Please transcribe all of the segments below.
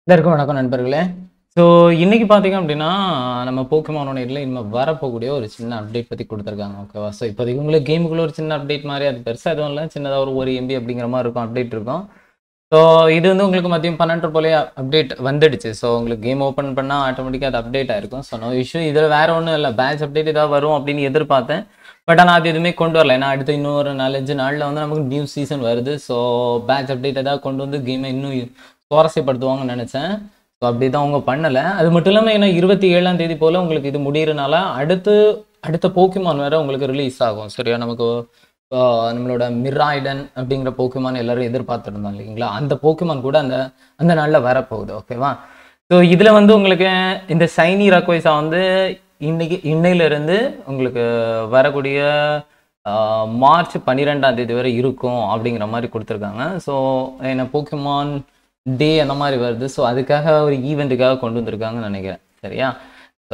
எல்லாருக்கும் வணக்கம் நண்பர்களே ஸோ இன்னைக்கு பார்த்தீங்க அப்படின்னா நம்ம போக்குமானோட இதில் இனிமேல் வரப்போகக்கூடிய ஒரு சின்ன அப்டேட் பற்றி கொடுத்துருக்காங்க ஓகேவா ஸோ இப்போதைக்கு உங்களுக்கு கேமுக்குள்ள ஒரு சின்ன அப்டேட் மாதிரி அது பெருசாக எதுவும் இல்லை சின்னதாக ஒரு ஒரு எம்பி அப்படிங்கிற மாதிரி இருக்கும் அப்டேட் இருக்கும் ஸோ இது வந்து உங்களுக்கு மதியம் பன்னெண்டு போலே அப்டேட் வந்துடுச்சு ஸோ உங்களுக்கு கேம் ஓப்பன் பண்ணால் ஆட்டோமேட்டிக்காக அது அப்டேட் ஆயிருக்கும் ஸோ நோ இஷ்யூ இதில் வேற ஒன்றும் இல்லை பேட்ச் அப்டேட் ஏதாவது வரும் அப்படின்னு எதிர்பார்த்தேன் பட் ஆனால் அது எதுவுமே கொண்டு வரல ஏன்னா அடுத்த இன்னொரு நாலஞ்சு நாளில் வந்து நமக்கு நியூ சீசன் வருது ஸோ பேட்ச் அப்டேட் ஏதாவது கொண்டு வந்து கேமை இன்னும் சுவாரஸ்யப்படுத்துவாங்கன்னு நினச்சேன் ஸோ அப்படி தான் அவங்க பண்ணலை அது மட்டும் இல்லாமல் ஏன்னா இருபத்தி ஏழாம் தேதி போல் உங்களுக்கு இது முடியறனால அடுத்து அடுத்த போக்கிமான் வேற உங்களுக்கு ரிலீஸ் ஆகும் சரியா நமக்கு ஆஹ், நம்மளோட மிராய்டன் அப்படிங்கிற போக்கிமான் எல்லாரும் எதிர்பார்த்துருந்தோம் இல்லைங்களா அந்த போக்கிமான் கூட அந்த அந்த நாளில் வரப்போகுது ஓகேவா ஸோ இதில் வந்து உங்களுக்கு இந்த சைனி ரக்வைஸா வந்து இன்னைக்கு இன்னையிலிருந்து உங்களுக்கு வரக்கூடிய ஆஹ், மார்ச் பன்னிரெண்டாம் தேதி வரை இருக்கும் அப்படிங்கிற மாதிரி கொடுத்துருக்காங்க ஸோ என்ன போக்கிமான் டே அந்த மாதிரி வருது ஸோ அதுக்காக ஒரு ஈவெண்ட்டுக்காக கொண்டு வந்திருக்காங்கன்னு நினைக்கிறேன் சரியா ஸோ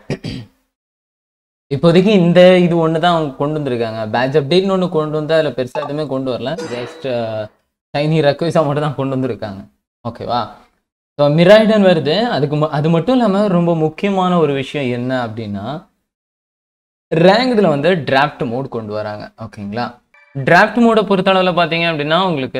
இப்போதைக்கு இந்த இது ஒன்று தான் அவங்க கொண்டு வந்திருக்காங்க பேட்ச் அப்டேட்னு ஒன்று கொண்டு வந்து அதில் பெருசாக எதுவுமே கொண்டு வரல ஜஸ்ட் டைனி ரெக்வைஸாக மட்டும் தான் கொண்டு வந்திருக்காங்க ஓகேவா ஸோ மிராய்டன் வருது அதுக்கு ம- அது மட்டும் இல்லாமல் ரொம்ப முக்கியமான ஒரு விஷயம் என்ன அப்படின்னா ரேங்க் இதில் வந்து டிராஃப்ட் மோட் கொண்டு வராங்க ஓகேங்களா டிராஃப்ட் மோடை பொறுத்தளவில் பார்த்தீங்க அப்படின்னா உங்களுக்கு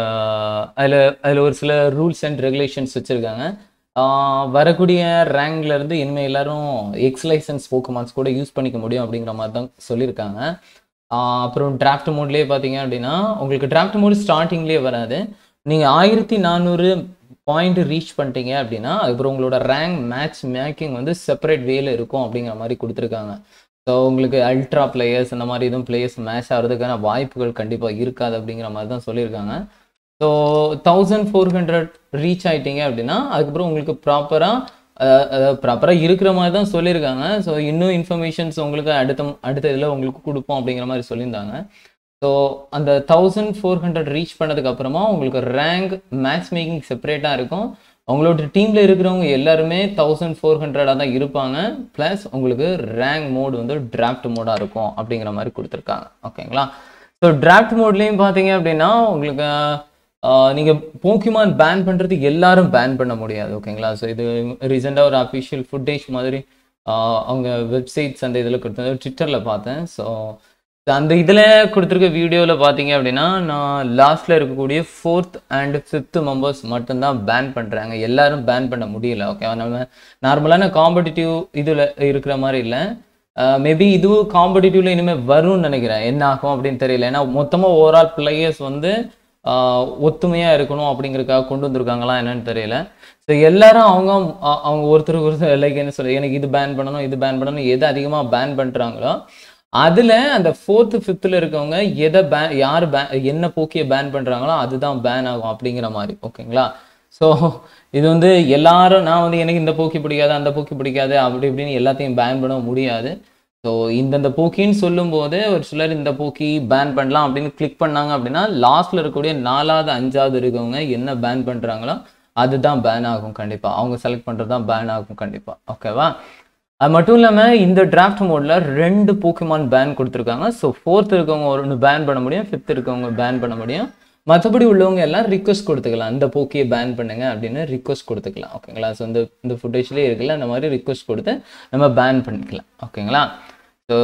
அதில் அதில் ஒரு சில ரூல்ஸ் அண்ட் ரெகுலேஷன்ஸ் வச்சுருக்காங்க வரக்கூடிய ரேங்க்ல இருந்து இனிமேல் எல்லாரும் எக்ஸ் லைசன்ஸ் போக்குமான்ஸ் கூட யூஸ் பண்ணிக்க முடியும் அப்படிங்கிற மாதிரி தான் சொல்லியிருக்காங்க ஆஹ் அப்புறம் டிராஃப்ட் மோட்லேயே பார்த்தீங்க அப்படின்னா உங்களுக்கு டிராஃப்ட் மோட் ஸ்டார்டிங்லேயே வராது நீங்கள் ஆயிரத்தி நானூறு பாயிண்ட் ரீச் பண்ணிட்டீங்க அப்படின்னா அதுக்கப்புறம் உங்களோட ரேங்க் மேட்ச் மேக்கிங் வந்து செப்பரேட் வேல இருக்கும் அப்படிங்கிற மாதிரி கொடுத்துருக்காங்க ஸோ உங்களுக்கு அல்ட்ரா பிளேயர்ஸ் இந்த மாதிரி எதுவும் பிளேயர்ஸ் மேட்ச் ஆகிறதுக்கான வாய்ப்புகள் கண்டிப்பாக இருக்காது அப்படிங்கிற மாதிரி தான் சொல்லியிருக்காங்க so thousand four hundred reach ஆயிட்டீங்க அப்படின்னா அதுக்கப்புறம் உங்களுக்கு ப்ராப்பராக அதாவது ப்ராப்பராக இருக்கிற மாதிரி தான் சொல்லியிருக்காங்க ஸோ இன்னும் இன்ஃபர்மேஷன்ஸ் உங்களுக்கு அடுத்த அடுத்த இதில் உங்களுக்கு கொடுப்போம் அப்படிங்கிற மாதிரி சொல்லியிருந்தாங்க ஸோ அந்த தௌசண்ட் ஃபோர் ஹண்ட்ரட் ரீச் பண்ணதுக்கு அப்புறமா உங்களுக்கு ரேங்க் மேட்ச் மேக்கிங் செப்பரேட்டாக இருக்கும் உங்களோட டீமில் இருக்கிறவங்க எல்லாருமே தௌசண்ட் ஃபோர் ஹண்ட்ரடாக தான் இருப்பாங்க ப்ளஸ் உங்களுக்கு ரேங்க் மோடு வந்து டிராஃப்ட் மோடாக இருக்கும் அப்படிங்கிற மாதிரி கொடுத்துருக்காங்க ஓகேங்களா ஸோ டிராஃப்ட் மோட்லேயும் பார்த்தீங்க அப்படின்னா உங்களுக்கு நீங்கள் போக்கிமான் பேன் பண்ணுறது எல்லாரும் பேன் பண்ண முடியாது ஓகேங்களா ஸோ இது ரீசெண்டாக ஒரு அஃபிஷியல் ஃபுட்டேஜ் மாதிரி ஆஹ் அவங்க வெப்சைட்ஸ் அந்த இதில் கொடுத்தது ட்விட்டரில் பார்த்தேன் ஸோ அந்த இதில் கொடுத்துருக்க வீடியோவில் பார்த்தீங்க அப்படின்னா நான் லாஸ்ட்டில் இருக்கக்கூடிய ஃபோர்த் அண்ட் ஃபிஃப்த் மெம்பர்ஸ் மட்டும்தான் பேன் பண்ணுறாங்க எல்லாரும் பேன் பண்ண முடியல ஓகேவா நம்ம நார்மலான காம்படிட்டிவ் இதில் இருக்கிற மாதிரி இல்லை மேபி இதுவும் காம்படிட்டிவ்ல இனிமேல் வரும்னு நினைக்கிறேன் என்ன ஆகும் அப்படின்னு தெரியல ஏன்னா மொத்தமாக ஓவரால் பிளேயர்ஸ் வந்து ஆஹ் ஒத்துமையா இருக்கணும் அப்படிங்கறதுக்காக கொண்டு வந்திருக்காங்களா என்னன்னு தெரியல ஸோ எல்லாரும் அவங்க அ- அவங்க ஒருத்தருக்கு ஒருத்தர் லைக் என்ன சொல்ல எனக்கு இது பேன் பண்ணணும் இது பேன் பண்ணணும் எது அதிகமாக பேன் பண்றாங்களோ அதுல அந்த ஃபோர்த்து ஃபிஃப்த்தில் இருக்கவங்க எதை பேன் யார் பேன் என்ன போக்கியை பேன் பண்றாங்களோ அதுதான் பேன் ஆகும் அப்படிங்கிற மாதிரி ஓகேங்களா ஸோ இது வந்து எல்லாரும் நான் வந்து எனக்கு இந்த போக்கி பிடிக்காது அந்த போக்கி பிடிக்காது அப்படி இப்படின்னு எல்லாத்தையும் பேன் பண்ண முடியாது ஸோ இந்தந்த போக்கின்னு சொல்லும்போது ஒரு சிலர் இந்த போக்கி பேன் பண்ணலாம் அப்படின்னு கிளிக் பண்ணாங்க அப்படின்னா லாஸ்ட்ல இருக்கக்கூடிய நாலாவது அஞ்சாவது இருக்கவங்க என்ன பேன் பண்றாங்களோ அதுதான் பேன் ஆகும் கண்டிப்பா அவங்க செலக்ட் பண்றது தான் பேன் ஆகும் கண்டிப்பா ஓகேவா அது மட்டும் இல்லாம இந்த டிராஃப்ட் மோட்ல ரெண்டு போக்கிமான் பேன் கொடுத்துருக்காங்க ஸோ ஃபோர்த் இருக்கவங்க ஒன்று பேன் பண்ண முடியும் ஃபிஃப்த் இருக்கவங்க பேன் பண்ண முடியும் மற்றபடி உள்ளவங்க எல்லாம் ரிக்வஸ்ட் கொடுத்துக்கலாம் இந்த போக்கியை பேன் பண்ணுங்க அப்படின்னு ரிக்வஸ்ட் கொடுத்துக்கலாம் ஓகேங்களா ஸோ இந்த இந்த ஃபுட்டேஜ்லேயே இருக்குல்ல அந்த மாதிரி ரிக்வஸ்ட் கொடுத்து நம்ம பேன் பண்ணிக்கலாம் ஓகேங்களா ஸோ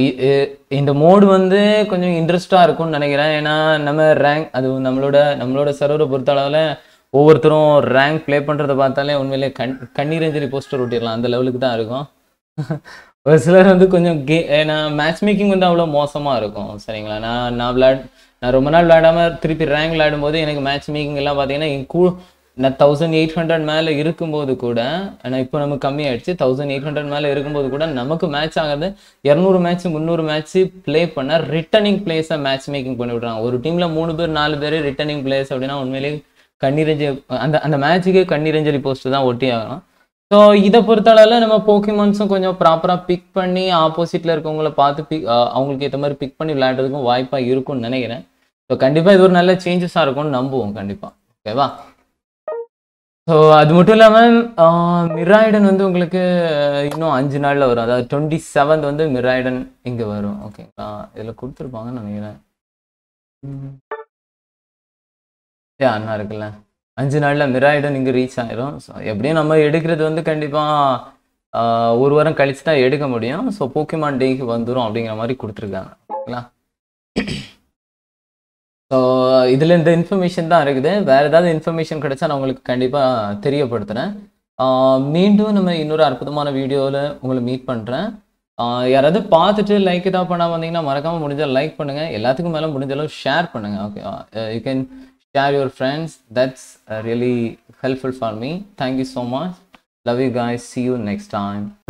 இந்த மோடு வந்து கொஞ்சம் இன்ட்ரெஸ்டாக இருக்கும்னு நினைக்கிறேன் ஏன்னா நம்ம ரேங்க் அது நம்மளோட நம்மளோட சர்வரை பொறுத்த அளவில் ஒவ்வொருத்தரும் ரேங்க் ப்ளே பண்ணுறத பார்த்தாலே உண்மையிலே கண் கண்ணீரஞ்சலி போஸ்டர் ஓட்டிடலாம் அந்த லெவலுக்கு தான் இருக்கும் ஒரு சிலர் வந்து கொஞ்சம் கே ஏன்னா மேட்ச் மேக்கிங் வந்து அவ்வளோ மோசமாக இருக்கும் சரிங்களா நான் நான் விளையாட் நான் ரொம்ப நாள் விளையாடாம திருப்பி ரேங்க் விளையாடும் போது எனக்கு மேட்ச் மேக்கிங் எல்லாம் பார்த்தீங்கன்னா என் கூ நான் தௌசண்ட் எயிட் ஹண்ட்ரட் மேலே இருக்கும்போது கூட ஆனால் இப்போ நமக்கு கம்மியாயிடுச்சு தௌசண்ட் எயிட் ஹண்ட்ரட் மேலே இருக்கும்போது கூட நமக்கு மேட்ச் ஆகுது இரநூறு மேட்ச் முந்நூறு மேட்ச் ப்ளே பண்ண ரிட்டர்னிங் பிளேஸை மேட்ச் மேக்கிங் பண்ணி விட்றாங்க ஒரு டீம்ல மூணு பேர் நாலு பேர் ரிட்டர்னிங் பிளேஸ் அப்படின்னா உண்மையிலேயே கண்ணீரஞ்சலி அந்த அந்த மேட்சுக்கு கண்ணீரஞ்சலி போஸ்ட் தான் ஒட்டி ஆகணும் ஸோ இதை பொறுத்தளவில் நம்ம போக்கிமான்ஸும் கொஞ்சம் ப்ராப்பராக பிக் பண்ணி ஆப்போசிட்டில் இருக்கவங்கள பார்த்து பிக் அவங்களுக்கு ஏற்ற மாதிரி பிக் பண்ணி விளையாடுறதுக்கும் வாய்ப்பாக இருக்கும்னு நினைக்கிறேன் ஸோ கண்டிப்பாக இது ஒரு நல்ல சேஞ்சஸாக இருக்கும்னு நம்புவோம் கண்டிப்பாக ஓகேவா ஸோ அது மட்டும் இல்லாமல் மிராய்டன் வந்து உங்களுக்கு அஹ், இன்னும் அஞ்சு நாளில் வரும் அதாவது டுவெண்ட்டி செவன்த் வந்து மிராய்டன் இங்கே வரும் ஓகேங்களா இதில் கொடுத்துருப்பாங்கன்னு நினைக்கிறேன் யா அண்ணா இருக்குல்ல அஞ்சு நாளில் மிராய்டன் இங்கே ரீச் ஆயிரும் ஸோ எப்படியும் நம்ம எடுக்கிறது வந்து கண்டிப்பாக ஒரு வாரம் கழிச்சு தான் எடுக்க முடியும் ஸோ போக்கிமான் டேக்கு வந்துடும் அப்படிங்கிற மாதிரி கொடுத்துருக்காங்க ஓகேங்களா ஸோ இதில் இந்த இன்ஃபர்மேஷன் தான் இருக்குது வேறு ஏதாவது இன்ஃபர்மேஷன் கிடைச்சா நான் உங்களுக்கு கண்டிப்பாக தெரியப்படுத்துகிறேன் மீண்டும் நம்ம இன்னொரு அற்புதமான வீடியோவில் உங்களை மீட் பண்ணுறேன் யாராவது பார்த்துட்டு லைக் ஏதாவது பண்ணாமல் வந்தீங்கன்னா மறக்காமல் முடிஞ்சால் லைக் பண்ணுங்கள் எல்லாத்துக்கும் மேலே முடிஞ்ச அளவு ஷேர் பண்ணுங்கள் okay you can share your friends that's really helpful for me thank you so much love you guys see you next time